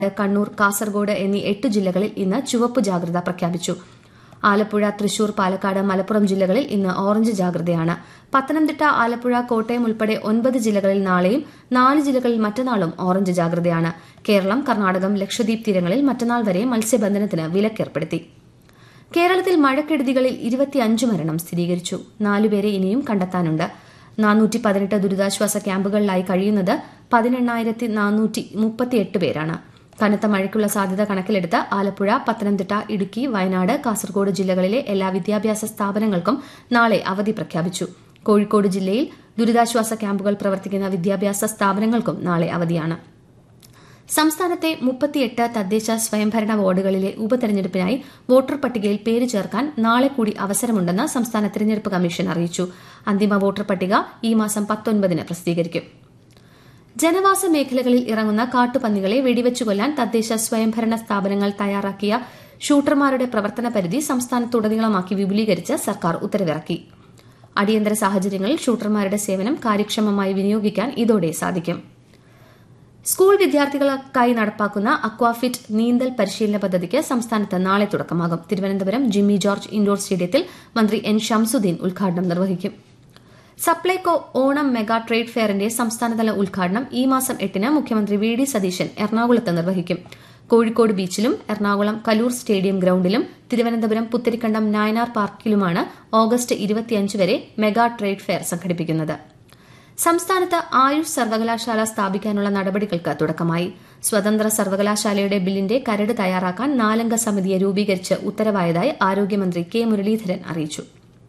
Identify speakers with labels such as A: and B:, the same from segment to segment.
A: കണ്ണൂർ കാസർഗോഡ് എന്നീ എട്ട് ജില്ലകളിൽ ഇന്ന് ചുവപ്പ് ജാഗ്രത പ്രഖ്യാപിച്ചു ആലപ്പുഴ തൃശൂർ പാലക്കാട് മലപ്പുറം ജില്ലകളിൽ ഇന്ന് ഓറഞ്ച് ജാഗ്രതയാണ് പത്തനംതിട്ട ആലപ്പുഴ കോട്ടയം ഉൾപ്പെടെ ഒൻപത് ജില്ലകളിൽ നാളെയും നാല് ജില്ലകളിൽ മറ്റന്നാളും ഓറഞ്ച് ജാഗ്രതയാണ് കേരളം കർണാടകം ലക്ഷദ്വീപ് തീരങ്ങളിൽ മറ്റന്നാൾ വരെ മത്സ്യബന്ധനത്തിന് വിലക്കേർപ്പെടുത്തി കേരളത്തിൽ മഴക്കെടുതികളിൽ ഇരുപത്തിയഞ്ച് മരണം സ്ഥിരീകരിച്ചു നാലുപേരെ ഇനിയും കണ്ടെത്താനുണ്ട് നാനൂറ്റി പതിനെട്ട് ദുരിതാശ്വാസ ക്യാമ്പുകളിലായി കഴിയുന്നത് പതിനെണ്ണായിരത്തി നാനൂറ്റി മുപ്പത്തിയെട്ട് പേരാണ് കനത്ത മഴയ്ക്കുള്ള സാധ്യത കണക്കിലെടുത്ത് ആലപ്പുഴ പത്തനംതിട്ട ഇടുക്കി വയനാട് കാസർഗോഡ് ജില്ലകളിലെ എല്ലാ വിദ്യാഭ്യാസ സ്ഥാപനങ്ങൾക്കും നാളെ അവധി പ്രഖ്യാപിച്ചു കോഴിക്കോട് ജില്ലയിൽ ദുരിതാശ്വാസ ക്യാമ്പുകൾ പ്രവർത്തിക്കുന്ന വിദ്യാഭ്യാസ സ്ഥാപനങ്ങൾക്കും നാളെ അവധിയാണ് സംസ്ഥാനത്തെ മുപ്പത്തിയെട്ട് തദ്ദേശ സ്വയംഭരണ വാർഡുകളിലെ ഉപതെരഞ്ഞെടുപ്പിനായി വോട്ടർ പട്ടികയിൽ പേര് ചേർക്കാൻ നാളെ കൂടി അവസരമുണ്ടെന്ന് സംസ്ഥാന തെരഞ്ഞെടുപ്പ് കമ്മീഷൻ അറിയിച്ചു അന്തിമ വോട്ടർ പട്ടിക ഈ മാസം പത്തൊൻപതിന് പ്രസിദ്ധീകരിക്കും ജനവാസ മേഖലകളിൽ ഇറങ്ങുന്ന കാട്ടുപന്നികളെ വെടിവെച്ചു കൊല്ലാൻ തദ്ദേശ സ്വയംഭരണ സ്ഥാപനങ്ങൾ തയ്യാറാക്കിയ ഷൂട്ടർമാരുടെ പ്രവർത്തന പരിധി സംസ്ഥാനത്തുടനീളമാക്കി വിപുലീകരിച്ച് സർക്കാർ ഉത്തരവിറക്കി അടിയന്തര സാഹചര്യങ്ങളിൽ ഷൂട്ടർമാരുടെ സേവനം കാര്യക്ഷമമായി വിനിയോഗിക്കാൻ ഇതോടെ സാധിക്കും സ്കൂൾ വിദ്യാർത്ഥികൾക്കായി നടപ്പാക്കുന്ന അക്വാഫിറ്റ് നീന്തൽ പരിശീലന പദ്ധതിക്ക് സംസ്ഥാനത്ത് നാളെ തുടക്കമാകും തിരുവനന്തപുരം ജിമ്മി ജോർജ് ഇൻഡോർ സ്റ്റേഡിയത്തിൽ മന്ത്രി എൻ ഷംസുദ്ദീൻ ഉദ്ഘാടനം നിർവഹിക്കും സപ്ലൈകോ ഓണം മെഗാ ട്രേഡ് ഫെയറിന്റെ സംസ്ഥാനതല ഉദ്ഘാടനം ഈ മാസം എട്ടിന് മുഖ്യമന്ത്രി വി ഡി സതീശൻ എറണാകുളത്ത് നിർവഹിക്കും കോഴിക്കോട് ബീച്ചിലും എറണാകുളം കലൂർ സ്റ്റേഡിയം ഗ്രൌണ്ടിലും തിരുവനന്തപുരം പുത്തരിക്കണ്ടം നായനാർ പാർക്കിലുമാണ് ഓഗസ്റ്റ് ഇരുപത്തിയഞ്ച് വരെ മെഗാ ട്രേഡ് ഫെയർ സംഘടിപ്പിക്കുന്നത് സംസ്ഥാനത്ത് ആയുഷ് സർവകലാശാല സ്ഥാപിക്കാനുള്ള നടപടികൾക്ക് തുടക്കമായി സ്വതന്ത്ര സർവകലാശാലയുടെ ബില്ലിന്റെ കരട് തയ്യാറാക്കാൻ നാലംഗ സമിതിയെ രൂപീകരിച്ച് ഉത്തരവായതായി ആരോഗ്യമന്ത്രി കെ മുരളീധരൻ അറിയിച്ചു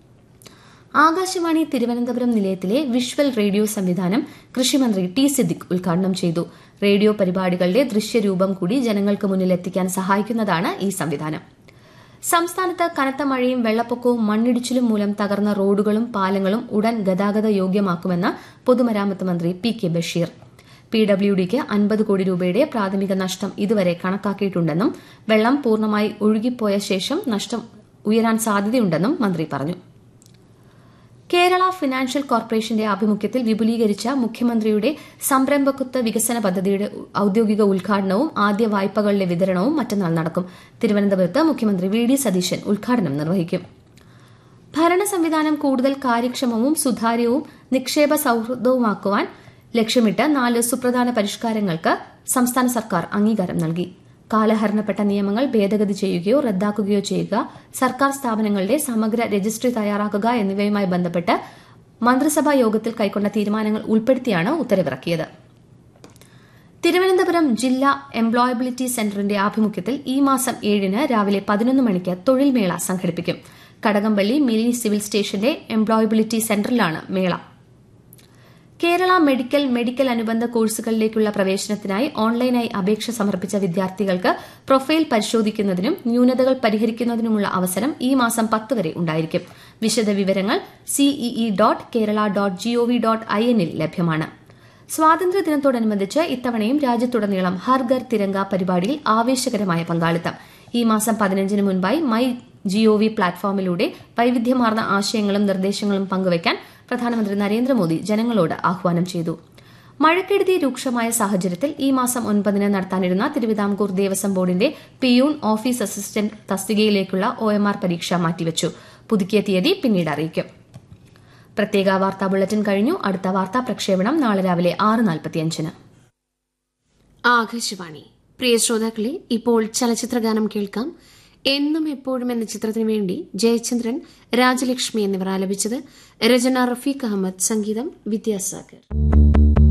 A: ആകാശവാണി തിരുവനന്തപുരം നിലയത്തിലെ വിഷ്വൽ റേഡിയോ സംവിധാനം കൃഷിമന്ത്രി ടി സിദ്ദിഖ് ഉദ്ഘാടനം ചെയ്തു റേഡിയോ പരിപാടികളുടെ ദൃശ്യരൂപം കൂടി ജനങ്ങൾക്ക് മുന്നിൽ എത്തിക്കാൻ സഹായിക്കുന്നതാണ് ഈ സംവിധാനം സംസ്ഥാനത്ത് കനത്ത മഴയും വെള്ളപ്പൊക്കവും മണ്ണിടിച്ചിലും മൂലം തകർന്ന റോഡുകളും പാലങ്ങളും ഉടൻ ഗതാഗത യോഗ്യമാക്കുമെന്ന് പൊതുമരാമത്ത് മന്ത്രി P K Basheer P W ഡിക്ക് അൻപത് കോടി രൂപയുടെ പ്രാഥമിക നഷ്ടം ഇതുവരെ കണക്കാക്കിയിട്ടുണ്ടെന്നും വെള്ളം പൂർണ്ണമായി ഒഴുകിപ്പോയ ശേഷം നഷ്ടം ഉയരാൻ സാധ്യതയുണ്ടെന്നും മന്ത്രി പറഞ്ഞു കേരള ഫിനാൻഷ്യൽ കോർപ്പറേഷന്റെ ആഭിമുഖ്യത്തിൽ വിപുലീകരിച്ച മുഖ്യമന്ത്രിയുടെ സംരംഭകത്വ വികസന പദ്ധതിയുടെ ഔദ്യോഗിക ഉദ്ഘാടനവും ആദ്യ വായ്പകളുടെ വിതരണവും മറ്റന്നാൾ നടക്കും തിരുവനന്തപുരത്ത് മുഖ്യമന്ത്രി വി ഡി സതീശൻ ഉദ്ഘാടനം നിർവഹിക്കും ഭരണ സംവിധാനം കൂടുതൽ കാര്യക്ഷമവും സുതാര്യവും നിക്ഷേപ സൌഹൃദവുമാക്കുവാൻ ലക്ഷ്യമിട്ട് നാല് സുപ്രധാന പരിഷ്കാരങ്ങൾക്ക് സംസ്ഥാന സർക്കാർ അംഗീകാരം നൽകി കാലഹരണപ്പെട്ട നിയമങ്ങൾ ഭേദഗതി ചെയ്യുകയോ റദ്ദാക്കുകയോ ചെയ്യുക സർക്കാർ സ്ഥാപനങ്ങളുടെ സമഗ്ര രജിസ്ട്രി തയ്യാറാക്കുക എന്നിവയുമായി ബന്ധപ്പെട്ട് മന്ത്രിസഭാ യോഗത്തിൽ കൈക്കൊണ്ട തീരുമാനങ്ങൾ ഉൾപ്പെടുത്തിയാണ് ഉത്തരവിറക്കിയത് തിരുവനന്തപുരം ജില്ലാ എംപ്ലോയബിലിറ്റി സെന്ററിന്റെ ആഭിമുഖ്യത്തിൽ ഈ മാസം ഏഴിന് രാവിലെ പതിനൊന്ന് മണിക്ക് തൊഴിൽമേള സംഘടിപ്പിക്കും കടകംപള്ളി മിനി സിവിൽ സ്റ്റേഷന്റെ എംപ്ലോയബിലിറ്റി സെന്ററിലാണ് മേള കേരള മെഡിക്കൽ മെഡിക്കൽ അനുബന്ധ കോഴ്സുകളിലേക്കുള്ള പ്രവേശനത്തിനായി ഓൺലൈനായി അപേക്ഷ സമർപ്പിച്ച വിദ്യാർത്ഥികൾക്ക് പ്രൊഫൈൽ പരിശോധിക്കുന്നതിനും ന്യൂനതകൾ പരിഹരിക്കുന്നതിനുമുള്ള അവസരം ഈ മാസം പത്ത് വരെ ഉണ്ടായിരിക്കും വിശദവിവരങ്ങൾ CEE dot Kerala dot GOV dot I എന്നിൽ ലഭ്യമാണ് സ്വാതന്ത്ര്യദിനത്തോടനുബന്ധിച്ച് ഇത്തവണയും രാജ്യത്തുടനീളം ഹർ ഘർ തിരങ്ക പരിപാടിയിൽ ആവേശകരമായ പങ്കാളിത്തം ഈ മാസം പതിനഞ്ചിന് മുൻപായി മൈ ജിഒവി പ്ലാറ്റ്ഫോമിലൂടെ വൈവിധ്യമാർന്ന ആശയങ്ങളും നിർദ്ദേശങ്ങളും പങ്കുവയ്ക്കാൻ പ്രധാനമന്ത്രി നരേന്ദ്രമോദി ജനങ്ങളോട് ആഹ്വാനം ചെയ്തു മഴക്കെടുതി രൂക്ഷമായ സാഹചര്യത്തിൽ ഈ മാസം ഒൻപതിന് നടത്താനിരുന്ന തിരുവിതാംകൂർ ദേവസ്വം ബോർഡിന്റെ പിയൂൺ ഓഫീസ് അസിസ്റ്റന്റ് തസ്തികയിലേക്കുള്ള ഒ എം ആർ പരീക്ഷ മാറ്റിവച്ചു പുതുക്കിയ തീയതി പിന്നീട് അറിയിക്കും പ്രത്യേക വാർത്താ ബുള്ളറ്റിൻ കഴിഞ്ഞു അടുത്ത വാർത്താ പ്രക്ഷേപണം നാളെ രാവിലെ ആറ് നാൽപ്പത്തിയഞ്ചിന്
B: ആകാശവാണി പ്രിയ ശ്രോതാക്കളെ ഇപ്പോൾ ചലച്ചിത്രഗാനം കേൾക്കാം എന്നും എപ്പോഴും എന്ന ചിത്രത്തിനു വേണ്ടി ജയചന്ദ്രൻ രാജലക്ഷ്മി എന്നിവർ ആലപിച്ചത് രചന റഫീഖ് അഹമ്മദ് സംഗീതം വിദ്യാസാഗർ